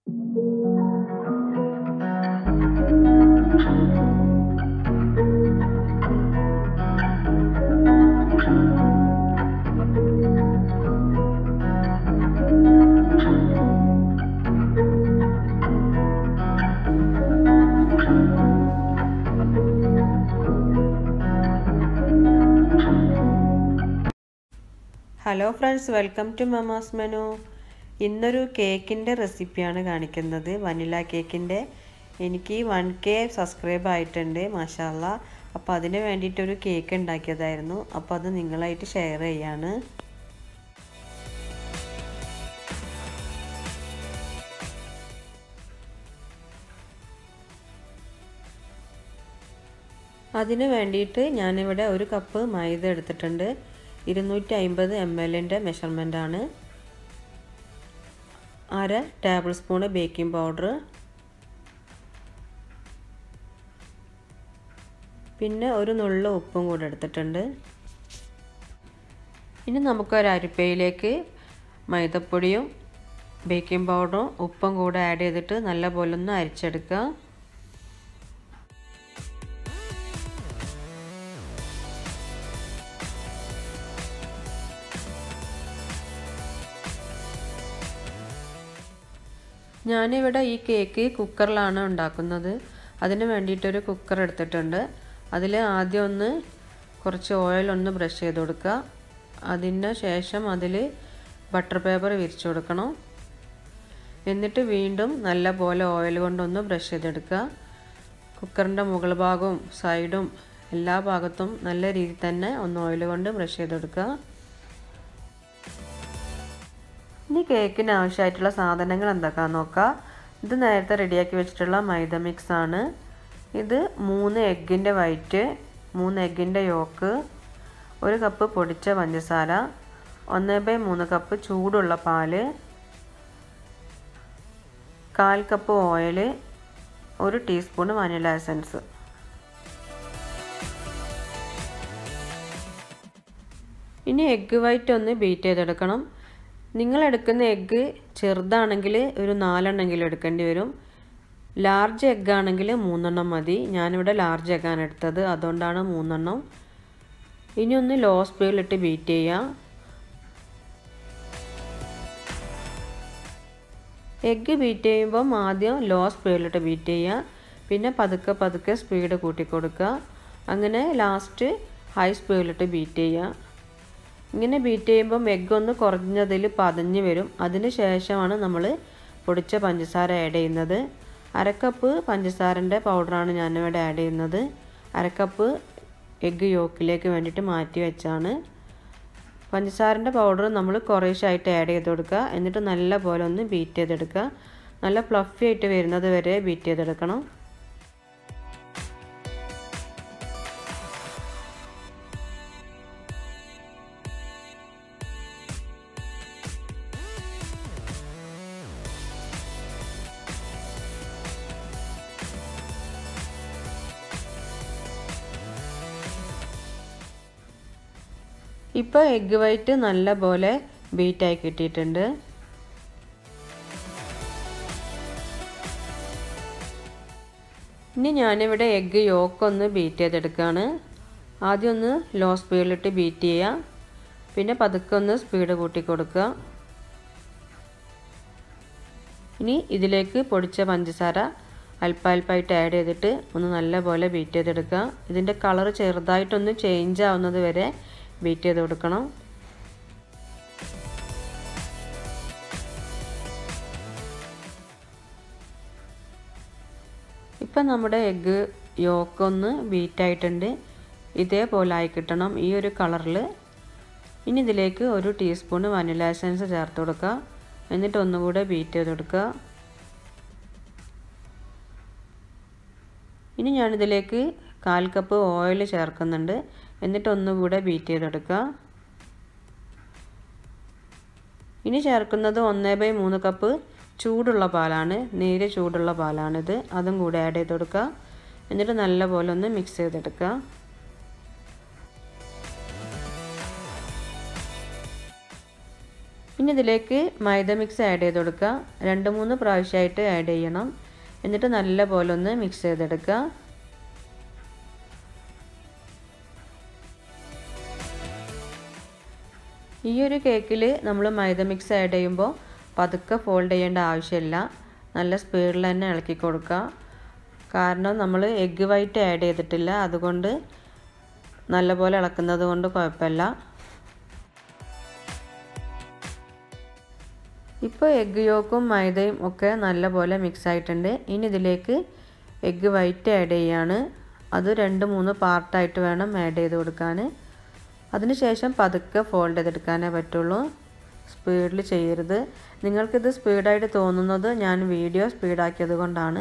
hello friends welcome to mama's menu ഇന്നൊരു കേക്കിൻ്റെ റെസിപ്പിയാണ് കാണിക്കുന്നത് വനില കേക്കിൻ്റെ എനിക്ക് വൺ കെ സബ്സ്ക്രൈബ് ആയിട്ടുണ്ട് മാഷാല്ല അപ്പോൾ അതിന് വേണ്ടിയിട്ടൊരു കേക്ക് ഉണ്ടാക്കിയതായിരുന്നു അപ്പോൾ അത് നിങ്ങളായിട്ട് ഷെയർ ചെയ്യാണ് അതിന് വേണ്ടിയിട്ട് ഞാനിവിടെ ഒരു കപ്പ് മൈദ എടുത്തിട്ടുണ്ട് ഇരുന്നൂറ്റി അമ്പത് എം എല്ലിൻ്റെ മെഷർമെൻ്റാണ് അര ടേബിൾ സ്പൂണ് ബേക്കിംഗ് പൗഡർ പിന്നെ ഒരു നുള്ള ഉപ്പും കൂടെ എടുത്തിട്ടുണ്ട് ഇനി നമുക്കൊരു അരിപ്പയിലേക്ക് മൈദപ്പൊടിയും ബേക്കിംഗ് പൗഡറും ഉപ്പും കൂടെ ആഡ് ചെയ്തിട്ട് നല്ലപോലെ ഒന്ന് അരിച്ചെടുക്കുക ഞാനിവിടെ ഈ കേക്ക് കുക്കറിലാണ് ഉണ്ടാക്കുന്നത് അതിന് വേണ്ടിയിട്ടൊരു കുക്കർ എടുത്തിട്ടുണ്ട് അതിൽ ആദ്യം ഒന്ന് കുറച്ച് ഓയിൽ ഒന്ന് ബ്രഷ് ചെയ്ത് കൊടുക്കുക അതിന് ശേഷം അതിൽ ബട്ടർ പേപ്പർ വിരിച്ചു കൊടുക്കണം എന്നിട്ട് വീണ്ടും നല്ല പോലെ ഓയിൽ കൊണ്ടൊന്ന് ബ്രഷ് ചെയ്തെടുക്കുക കുക്കറിൻ്റെ മുകൾ ഭാഗവും സൈഡും എല്ലാ ഭാഗത്തും നല്ല രീതിയിൽ തന്നെ ഒന്ന് ഓയിൽ കൊണ്ട് ബ്രഷ് ചെയ്തെടുക്കുക ഇനി കേക്കിന് ആവശ്യമായിട്ടുള്ള സാധനങ്ങൾ എന്തൊക്കെയാണെന്ന് നോക്കാം ഇത് നേരത്തെ റെഡിയാക്കി വെച്ചിട്ടുള്ള മൈദ മിക്സ് ആണ് ഇത് മൂന്ന് എഗ്ഗിൻ്റെ വൈറ്റ് മൂന്ന് എഗ്ഗിൻ്റെ യോക്ക് ഒരു കപ്പ് പൊടിച്ച പഞ്ചസാര ഒന്ന് ബൈ മൂന്ന് കപ്പ് ചൂടുള്ള പാല് കാൽ കപ്പ് ഓയിൽ ഒരു ടീസ്പൂൺ വനില എസൻസ് ഇനി എഗ്ഗ് വൈറ്റ് ഒന്ന് ബീറ്റ് ചെയ്തെടുക്കണം നിങ്ങൾ എടുക്കുന്ന എഗ്ഗ് ചെറുതാണെങ്കിൽ ഒരു നാലെണ്ണെങ്കിലും എടുക്കേണ്ടി വരും ലാർജ് എഗ്ഗ് ആണെങ്കിൽ മൂന്നെണ്ണം മതി ഞാനിവിടെ ലാർജ് എഗ്ഗാണ് എടുത്തത് അതുകൊണ്ടാണ് മൂന്നെണ്ണം ഇനി ഒന്ന് ലോ സ്പീഡിലിട്ട് ബീറ്റ് ചെയ്യാം എഗ്ഗ് ബീറ്റ് ചെയ്യുമ്പം ആദ്യം ലോ സ്പീഡിലിട്ട് ബീറ്റ് ചെയ്യുക പിന്നെ പതുക്കെ പതുക്കെ സ്പീഡ് കൂട്ടി കൊടുക്കുക അങ്ങനെ ലാസ്റ്റ് ഹൈ സ്പീഡിലിട്ട് ബീറ്റ് ചെയ്യുക ഇങ്ങനെ ബീറ്റ് ചെയ്യുമ്പം എഗ്ഗ് ഒന്ന് കുറഞ്ഞതിൽ പതഞ്ഞ് വരും അതിന് ശേഷമാണ് നമ്മൾ പൊടിച്ച പഞ്ചസാര ആഡ് ചെയ്യുന്നത് അരക്കപ്പ് പഞ്ചസാരൻ്റെ പൗഡറാണ് ഞാനിവിടെ ആഡ് ചെയ്യുന്നത് അരക്കപ്പ് എഗ്ഗ് യോക്കിലേക്ക് വേണ്ടിയിട്ട് മാറ്റി വെച്ചാണ് പഞ്ചസാരൻ്റെ പൗഡർ നമ്മൾ കുറേശ്ശായിട്ട് ആഡ് ചെയ്ത് കൊടുക്കുക എന്നിട്ട് നല്ല പോലെ ഒന്ന് ബീറ്റ് ചെയ്തെടുക്കുക നല്ല ഫ്ലഫി ആയിട്ട് വരുന്നത് വരെ ബീറ്റ് ചെയ്തെടുക്കണം ഇപ്പോൾ എഗ്ഗ് വൈറ്റ് നല്ല പോലെ ബീറ്റായി കിട്ടിയിട്ടുണ്ട് ഇനി ഞാനിവിടെ എഗ്ഗ് യോക്കൊന്ന് ബീറ്റ് ചെയ്തെടുക്കുകയാണ് ആദ്യം ഒന്ന് ലോ സ്പീഡിലിട്ട് ബീറ്റ് ചെയ്യുക പിന്നെ പതുക്കെ ഒന്ന് സ്പീഡ് കൂട്ടി കൊടുക്കുക ഇനി ഇതിലേക്ക് പൊടിച്ച പഞ്ചസാര അല്പ അല്പമായിട്ട് ആഡ് ചെയ്തിട്ട് ഒന്ന് നല്ലപോലെ ബീറ്റ് ചെയ്തെടുക്കുക ഇതിൻ്റെ കളർ ചെറുതായിട്ടൊന്ന് ചേഞ്ച് ആവുന്നത് വരെ ബീറ്റ് ചെയ്ത് കൊടുക്കണം ഇപ്പം നമ്മുടെ എഗ്ഗ് യോക്കൊന്ന് ബീറ്റായിട്ടുണ്ട് ഇതേപോലെ ആയി കിട്ടണം ഈ ഒരു കളറിൽ ഇനി ഇതിലേക്ക് ഒരു ടീസ്പൂൺ വനില എസൻസ് ചേർത്ത് കൊടുക്കുക എന്നിട്ട് ഒന്നുകൂടെ ബീറ്റ് ചെയ്ത് കൊടുക്കുക ഇനി ഞാനിതിലേക്ക് കാൽ കപ്പ് ഓയിൽ ചേർക്കുന്നുണ്ട് എന്നിട്ട് ഒന്നുകൂടെ ബീറ്റ് ചെയ്തെടുക്കുക ഇനി ചേർക്കുന്നത് ഒന്ന് ബൈ മൂന്ന് കപ്പ് ചൂടുള്ള പാലാണ് നേരെ ചൂടുള്ള പാലാണിത് അതും കൂടെ ആഡ് ചെയ്ത് കൊടുക്കുക എന്നിട്ട് നല്ലപോലെ ഒന്ന് മിക്സ് ചെയ്തെടുക്കുക ഇനി ഇതിലേക്ക് മൈദ മിക്സ് ആഡ് ചെയ്ത് കൊടുക്കുക രണ്ട് മൂന്ന് പ്രാവശ്യമായിട്ട് ആഡ് ചെയ്യണം എന്നിട്ട് നല്ല പോലെ ഒന്ന് മിക്സ് ചെയ്തെടുക്കുക ഈ ഒരു കേക്കിൽ നമ്മൾ മൈദ മിക്സ് ആഡ് ചെയ്യുമ്പോൾ പതുക്കെ ഫോൾഡ് ചെയ്യേണ്ട ആവശ്യമില്ല നല്ല സ്പീഡിൽ തന്നെ ഇളക്കി കൊടുക്കുക കാരണം നമ്മൾ എഗ്ഗ് വൈറ്റ് ആഡ് ചെയ്തിട്ടില്ല അതുകൊണ്ട് നല്ലപോലെ ഇളക്കുന്നത് കൊണ്ട് കുഴപ്പമില്ല ഇപ്പോൾ എഗ്ഗ് യോക്കും മൈദയും ഒക്കെ നല്ലപോലെ മിക്സ് ആയിട്ടുണ്ട് ഇനി ഇതിലേക്ക് എഗ്ഗ് വൈറ്റ് ആഡ് ചെയ്യാണ് അത് രണ്ട് മൂന്ന് പാർട്ടായിട്ട് വേണം ആഡ് ചെയ്ത് കൊടുക്കാൻ അതിനുശേഷം പതുക്കെ ഫോൾഡ് ചെയ്തെടുക്കാനേ പറ്റുള്ളൂ സ്പീഡിൽ ചെയ്യരുത് നിങ്ങൾക്കിത് സ്പീഡായിട്ട് തോന്നുന്നത് ഞാൻ വീഡിയോ സ്പീഡാക്കിയത് കൊണ്ടാണ്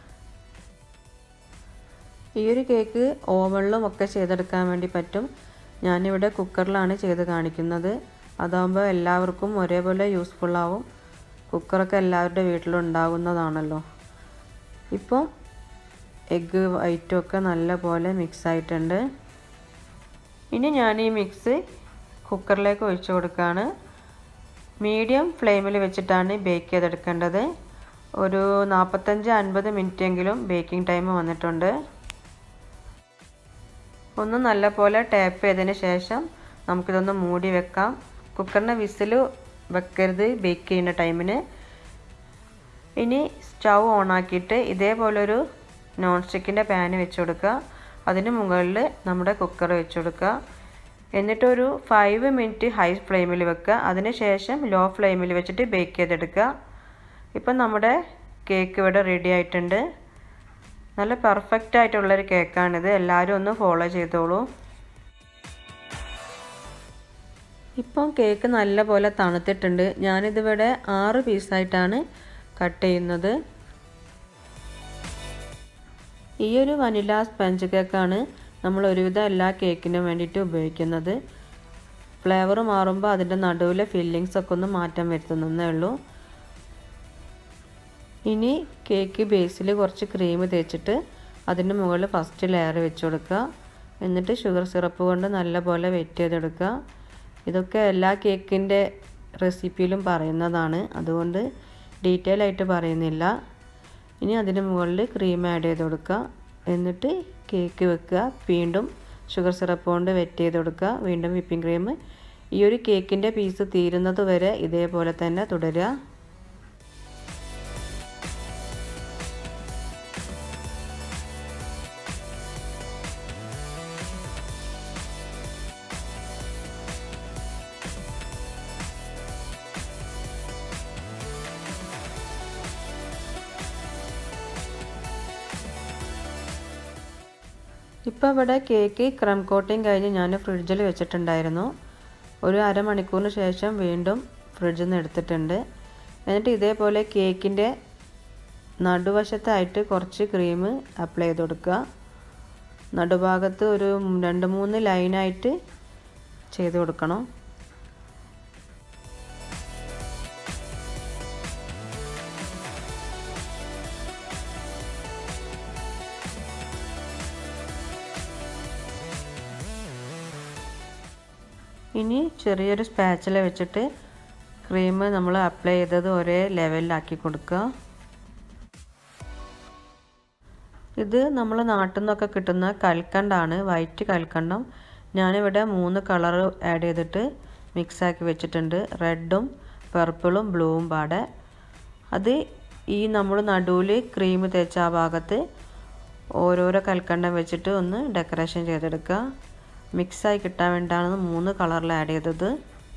ഈ ഒരു കേക്ക് ഓവണിലും ഒക്കെ ചെയ്തെടുക്കാൻ വേണ്ടി പറ്റും ഞാനിവിടെ കുക്കറിലാണ് ചെയ്ത് കാണിക്കുന്നത് അതാകുമ്പോൾ എല്ലാവർക്കും ഒരേപോലെ യൂസ്ഫുൾ ആവും കുക്കറൊക്കെ എല്ലാവരുടെ വീട്ടിലും ഉണ്ടാകുന്നതാണല്ലോ ഇപ്പോൾ എഗ്ഗ് വൈറ്റും ഒക്കെ നല്ല പോലെ മിക്സ് ആയിട്ടുണ്ട് ഇനി ഞാൻ ഈ മിക്സ് കുക്കറിലേക്ക് ഒഴിച്ചു കൊടുക്കുകയാണ് മീഡിയം ഫ്ലെയിമിൽ വെച്ചിട്ടാണ് ബേക്ക് ചെയ്തെടുക്കേണ്ടത് ഒരു നാൽപ്പത്തഞ്ച് അൻപത് മിനിറ്റെങ്കിലും ബേക്കിംഗ് ടൈം വന്നിട്ടുണ്ട് ഒന്ന് നല്ലപോലെ ടാപ്പ് ചെയ്തതിന് ശേഷം നമുക്കിതൊന്ന് മൂടി വെക്കാം കുക്കറിന് വിസിൽ വെക്കരുത് ബേക്ക് ചെയ്യുന്ന ടൈമിന് ഇനി സ്റ്റൗ ഓണാക്കിയിട്ട് ഇതേപോലൊരു നോൺ സ്റ്റിക്കിൻ്റെ പാന് വെച്ച് കൊടുക്കുക അതിന് മുകളിൽ നമ്മുടെ കുക്കർ വെച്ച് കൊടുക്കുക എന്നിട്ടൊരു ഫൈവ് മിനിറ്റ് ഹൈ ഫ്ലെയിമിൽ വെക്കുക അതിന് ശേഷം ലോ ഫ്ലെയിമിൽ വെച്ചിട്ട് ബേക്ക് ചെയ്തെടുക്കുക ഇപ്പം നമ്മുടെ കേക്ക് ഇവിടെ റെഡി ആയിട്ടുണ്ട് നല്ല പെർഫെക്റ്റ് ആയിട്ടുള്ളൊരു കേക്കാണിത് എല്ലാവരും ഒന്ന് ഫോളോ ചെയ്തോളൂ ഇപ്പം കേക്ക് നല്ല പോലെ തണുത്തിട്ടുണ്ട് ഞാനിതിവിടെ ആറ് പീസായിട്ടാണ് കട്ട് ചെയ്യുന്നത് ഈ ഒരു വനില സ്പഞ്ച് കേക്കാണ് നമ്മൾ ഒരുവിധം എല്ലാ കേക്കിനും വേണ്ടിയിട്ട് ഉപയോഗിക്കുന്നത് ഫ്ലേവർ മാറുമ്പോൾ അതിൻ്റെ നടുവിലെ ഫില്ലിങ്സ് ഒക്കെ ഒന്ന് മാറ്റം വരുത്തുന്നേ ഉള്ളൂ ഇനി കേക്ക് ബേസിൽ കുറച്ച് ക്രീം തേച്ചിട്ട് അതിൻ്റെ മുകളിൽ ഫസ്റ്റ് ലെയർ വെച്ച് കൊടുക്കുക എന്നിട്ട് ഷുഗർ സിറപ്പ് കൊണ്ട് നല്ലപോലെ വെറ്റ് ചെയ്തെടുക്കുക ഇതൊക്കെ എല്ലാ കേക്കിൻ്റെ റെസിപ്പിയിലും പറയുന്നതാണ് അതുകൊണ്ട് ഡീറ്റെയിൽ ആയിട്ട് പറയുന്നില്ല ഇനി അതിന് മുകളിൽ ക്രീം ആഡ് ചെയ്ത് കൊടുക്കുക എന്നിട്ട് കേക്ക് വെക്കുക വീണ്ടും ഷുഗർ സിറപ്പ് കൊണ്ട് വെറ്റ് ചെയ്ത് കൊടുക്കുക വീണ്ടും വിപ്പിംഗ് ക്രീം ഈ ഒരു കേക്കിൻ്റെ പീസ് തീരുന്നത് വരെ ഇതേപോലെ തന്നെ തുടരുക ഇപ്പോൾ ഇവിടെ കേക്ക് ക്രം കോട്ടിങ് കഴിഞ്ഞ് ഞാൻ ഫ്രിഡ്ജിൽ വെച്ചിട്ടുണ്ടായിരുന്നു ഒരു അരമണിക്കൂറിന് ശേഷം വീണ്ടും ഫ്രിഡ്ജിൽ നിന്ന് എടുത്തിട്ടുണ്ട് എന്നിട്ട് ഇതേപോലെ കേക്കിൻ്റെ നടുവശത്തായിട്ട് കുറച്ച് ക്രീം അപ്ലൈ ചെയ്ത് കൊടുക്കുക നടുഭാഗത്ത് ഒരു രണ്ട് മൂന്ന് ലൈനായിട്ട് ചെയ്ത് കൊടുക്കണം ഇനി ചെറിയൊരു സ്പാച്ചില വെച്ചിട്ട് ക്രീം നമ്മൾ അപ്ലൈ ചെയ്തത് ഒരേ ലെവലിലാക്കി കൊടുക്കുക ഇത് നമ്മൾ നാട്ടിൽ നിന്നൊക്കെ കിട്ടുന്ന കൽക്കണ്ടാണ് വൈറ്റ് കൽക്കണ്ടം ഞാനിവിടെ മൂന്ന് കളർ ആഡ് ചെയ്തിട്ട് മിക്സാക്കി വെച്ചിട്ടുണ്ട് റെഡും പർപ്പിളും ബ്ലൂവും പാടെ അത് ഈ നമ്മൾ നടുവിൽ ക്രീം തേച്ച ആ ഭാഗത്ത് ഓരോരോ കൽക്കണ്ടം വെച്ചിട്ട് ഒന്ന് ഡെക്കറേഷൻ ചെയ്തെടുക്കുക മിക്സായി കിട്ടാൻ വേണ്ടിയാണ് മൂന്ന് കളറിൽ ആഡ് ചെയ്തത്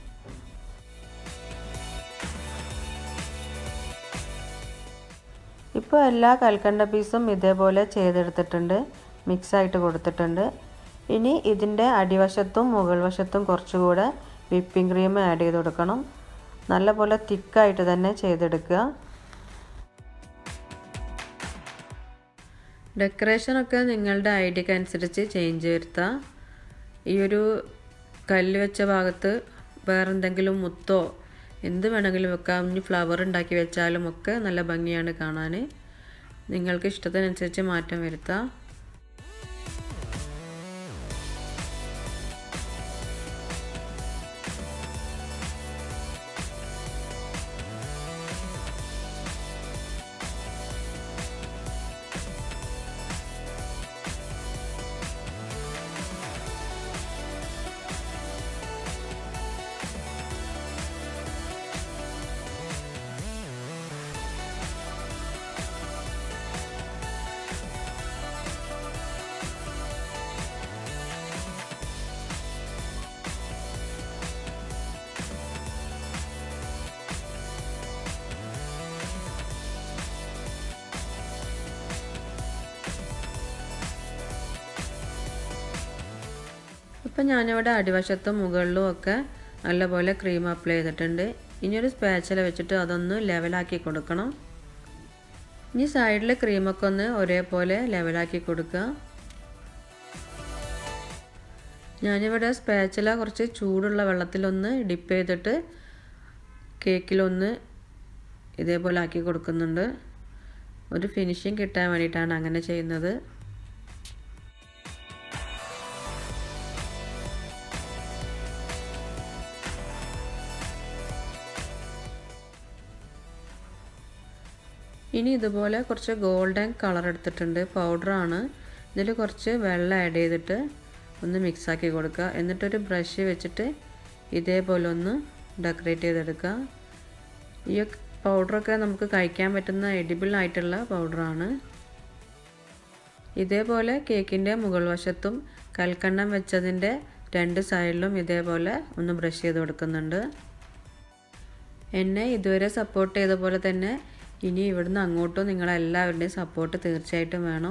ഇപ്പോൾ എല്ലാ കൽക്കണ്ട പീസും ഇതേപോലെ ചെയ്തെടുത്തിട്ടുണ്ട് മിക്സായിട്ട് കൊടുത്തിട്ടുണ്ട് ഇനി ഇതിൻ്റെ അടിവശത്തും മുകൾ വശത്തും കുറച്ചുകൂടെ വിപ്പിംഗ് ക്രീം ആഡ് ചെയ്ത് കൊടുക്കണം നല്ലപോലെ തിക്കായിട്ട് തന്നെ ചെയ്തെടുക്കുക ഡെക്കറേഷനൊക്കെ നിങ്ങളുടെ ഐഡിയക്ക് അനുസരിച്ച് ചേഞ്ച് വരുത്താം ഈ ഒരു കല്ല് വെച്ച ഭാഗത്ത് വേറെ എന്തെങ്കിലും മുത്തോ എന്ത് വേണമെങ്കിലും വെക്കാം ഇനി ഫ്ലവർ ഉണ്ടാക്കി വെച്ചാലും ഒക്കെ നല്ല ഭംഗിയാണ് കാണാൻ നിങ്ങൾക്ക് ഇഷ്ടത്തിനനുസരിച്ച് മാറ്റം വരുത്താം അപ്പം ഞാനിവിടെ അടിവശത്തും മുകളിലും ഒക്കെ നല്ലപോലെ ക്രീം അപ്ലൈ ചെയ്തിട്ടുണ്ട് ഇനിയൊരു സ്പാച്ചില വെച്ചിട്ട് അതൊന്ന് ലെവലാക്കി കൊടുക്കണം ഇനി സൈഡിൽ ക്രീമൊക്കെ ഒന്ന് ഒരേപോലെ ലെവലാക്കി കൊടുക്കുക ഞാനിവിടെ സ്പാച്ചില കുറച്ച് ചൂടുള്ള വെള്ളത്തിലൊന്ന് ഡിപ്പ് ചെയ്തിട്ട് കേക്കിലൊന്ന് ഇതേപോലെ ആക്കി കൊടുക്കുന്നുണ്ട് ഒരു ഫിനിഷിങ് കിട്ടാൻ വേണ്ടിയിട്ടാണ് അങ്ങനെ ചെയ്യുന്നത് ഇനി ഇതുപോലെ കുറച്ച് ഗോൾഡൻ കളർ എടുത്തിട്ടുണ്ട് പൗഡറാണ് ഇതിൽ കുറച്ച് വെള്ളം ആഡ് ചെയ്തിട്ട് ഒന്ന് മിക്സാക്കി കൊടുക്കുക എന്നിട്ടൊരു ബ്രഷ് വെച്ചിട്ട് ഇതേപോലെ ഒന്ന് ഡെക്കറേറ്റ് ചെയ്തെടുക്കുക ഈ പൗഡറൊക്കെ നമുക്ക് കഴിക്കാൻ പറ്റുന്ന എഡിബിൾ ആയിട്ടുള്ള പൗഡറാണ് ഇതേപോലെ കേക്കിൻ്റെ മുകൾ വശത്തും കൽക്കണ്ണം വെച്ചതിൻ്റെ രണ്ട് സൈഡിലും ഇതേപോലെ ഒന്ന് ബ്രഷ് ചെയ്ത് കൊടുക്കുന്നുണ്ട് എന്നെ ഇതുവരെ സപ്പോർട്ട് ചെയ്ത പോലെ തന്നെ ഇനി ഇവിടുന്ന് അങ്ങോട്ടും നിങ്ങളെല്ലാവരുടെയും സപ്പോർട്ട് തീർച്ചയായിട്ടും വേണം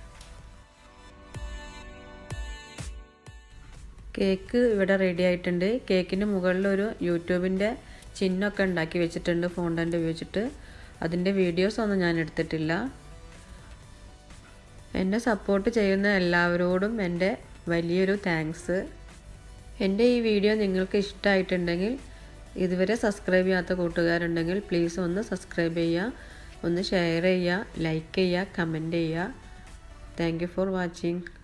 കേക്ക് ഇവിടെ റെഡി ആയിട്ടുണ്ട് കേക്കിന് മുകളിൽ ഒരു യൂട്യൂബിൻ്റെ ചിഹ്നമൊക്കെ ഉണ്ടാക്കി വെച്ചിട്ടുണ്ട് ഫോണ്ടൻ്റ് ഉപയോഗിച്ചിട്ട് അതിൻ്റെ വീഡിയോസ് ഒന്നും ഞാൻ എടുത്തിട്ടില്ല എന്നെ സപ്പോർട്ട് ചെയ്യുന്ന എല്ലാവരോടും എൻ്റെ വലിയൊരു താങ്ക്സ് എൻ്റെ ഈ വീഡിയോ നിങ്ങൾക്ക് ഇഷ്ടമായിട്ടുണ്ടെങ്കിൽ ഇതുവരെ സബ്സ്ക്രൈബ് ചെയ്യാത്ത കൂട്ടുകാരുണ്ടെങ്കിൽ പ്ലീസ് ഒന്ന് സബ്സ്ക്രൈബ് ചെയ്യുക ഒന്ന് ഷെയർ ചെയ്യുക ലൈക്ക് ചെയ്യുക കമൻറ്റ് ചെയ്യുക താങ്ക് യു ഫോർ വാച്ചിങ്